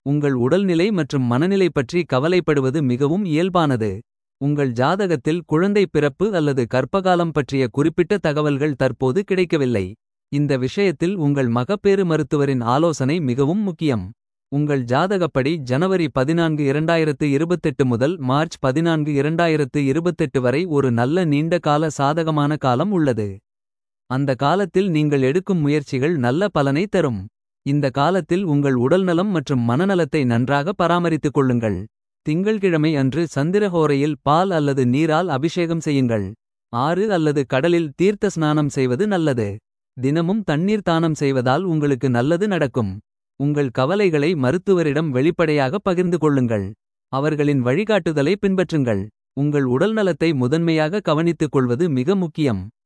உங்கள் உடல்நிலை மற்றும் மனநிலை பற்றி கவலைப்படுவது மிகவும் இயல்பானது. உங்கள் ஜாதகத்தில் குழந்தை பிறப்பு அல்லது கர்ப்பகாலம் பற்றிய குறிப்பிட்ட தகவல்கள் தற்போது கிடைக்கவில்லை. இந்த விஷயத்தில் உங்கள் மகப்பேறு மருத்துவரின் ஆலோசனை மிகவும் முக்கியம். உங்கள் ஜாதகப்படி ஜனவரி 14 2028 முதல் மார்ச் 14 2028 வரை ஒரு நல்ல நீண்ட கால சாதகமான காலம் உள்ளது. அந்த காலத்தில் நீங்கள் எடுக்கும் முயற்சிகள் நல்ல பலனை தரும். இந்த காலத்தில் உங்கள் உடல்நலம் மற்றும் மனநலத்தை நன்றாக பராமரித்துக் கொள்ளுங்கள். திங்கள்கிழமை அன்று சந்திரஹோரையில் பால் அல்லது நீரால் அபிஷேகம் செய்யுங்கள். ஆறு அல்லது கடலில் தீர்த்த ஸ்நானம் செய்வது நல்லது. தினமும் தண்ணீர் தானம் செய்வதால் உங்களுக்கு நல்லது நடக்கும். உங்கள் கவலைகளை மருத்துவரிடம் வெளிப்படையாக பகிர்ந்து கொள்ளுங்கள். அவர்களின் வழிகாட்டுதலை பின்பற்றுங்கள். உங்கள் உடல்நலத்தை முதன்மையாக கவனித்துக் கொள்வது மிக முக்கியம்.